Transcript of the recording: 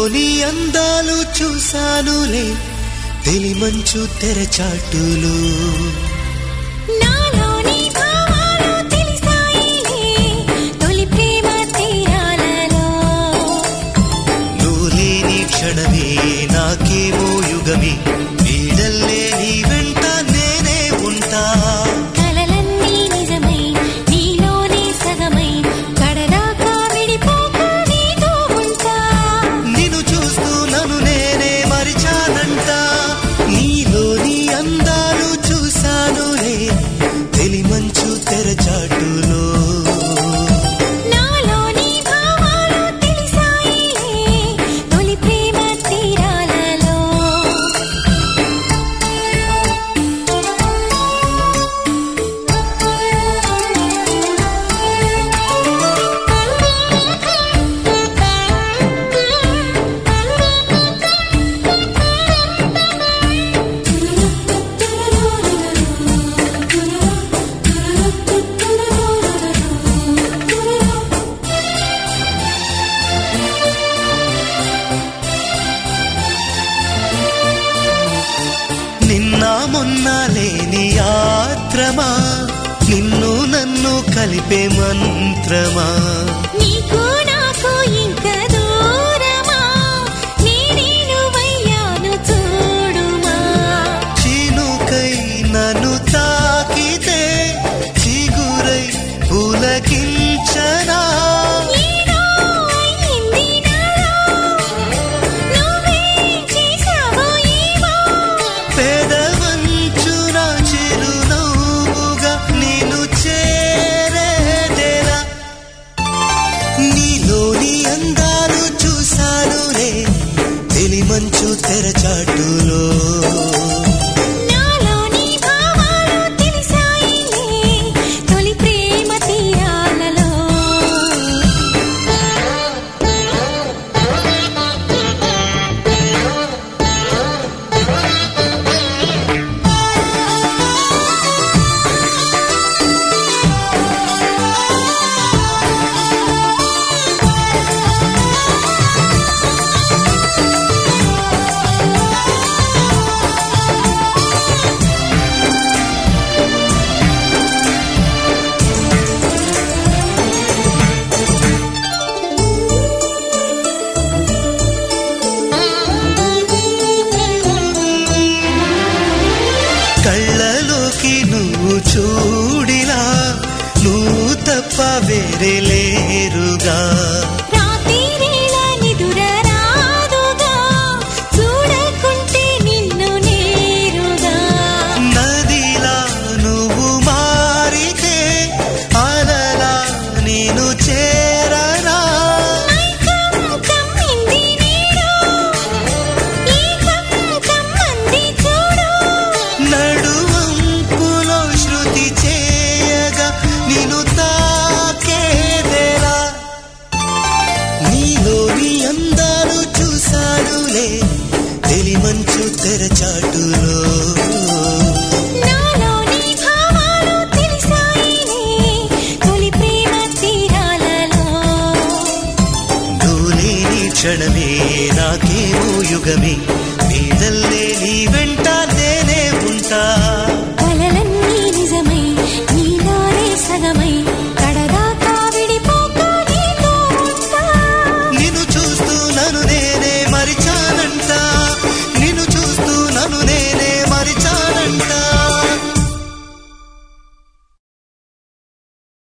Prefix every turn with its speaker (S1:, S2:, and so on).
S1: నీలోని అందాలు చూశానులే తెలిమంచు తెరచాటులు
S2: నాలోని భావాలు తెలిసాయిలే తొలి ప్రేమ తీరాలలో
S1: నువ్వు లేని క్షణమే నాకేమో యుగమే నీడల్లే నీ వెంట నేనే ఉంటా
S2: కలలన్నీ నిజమై నీలోనే సగమై కడదాకా విడిపోక నీతో ఉంటా
S1: నిన్ను చూస్తూ నన్ను నేనే మరిచానంట నీలోని అందాలు చూశానులే తెలిమంచు తెరచాటులో
S2: నాలోని భావాలు తెలిసాయిలే తొలి ప్రేమ తీరాలలో
S1: నిన్న మొన్న లేని యాత్రమా నిన్ను నన్ను కలిపే మంత్రమా
S2: నీకు నాకు ఇంక దూరమా నేనేను వయ్యాను చూడుమా
S1: చినుకై నన్ను తాకితే చిగురై పులకించనా
S2: ఏదో అయింది నాలో నువ్వే చేశావో ఏమో
S1: పెదవంచున చిరునవ్వుగా నిన్ను చేరేదేలా నీలోని అందాలు చూశానులే తెలిమంచు తెరచాటులో
S2: నాలోని భావాలు తెలిసాయిలే తొలి ప్రేమ తీరాలలో
S1: కళ్ళలోకి నువ్వు చూడిలా నువ్వు తప్ప వేరే లేరుగా
S2: రాత్రివేళ నిదుర రాదుగా చూడకుంటే నిన్ను నేరుగా
S1: నదిలా నువ్వు మారితే అలలా నేను చేరనా
S2: మైకం కమ్మింది నీడు ఏకం కమ్మంది చూడు
S1: నడువంపులో శృతి చేయగా నిన్ను తాకేదేలా నీలోని అందాలు చూశానులే తెలిమంచు తెరచాటులో
S2: నాలోని భావాలు తెలిసాయిలే తొలి ప్రేమ తీరాలలో
S1: దూలేని క్షణమే నాకేమో యుగమే నీడల్లే నీ వెంట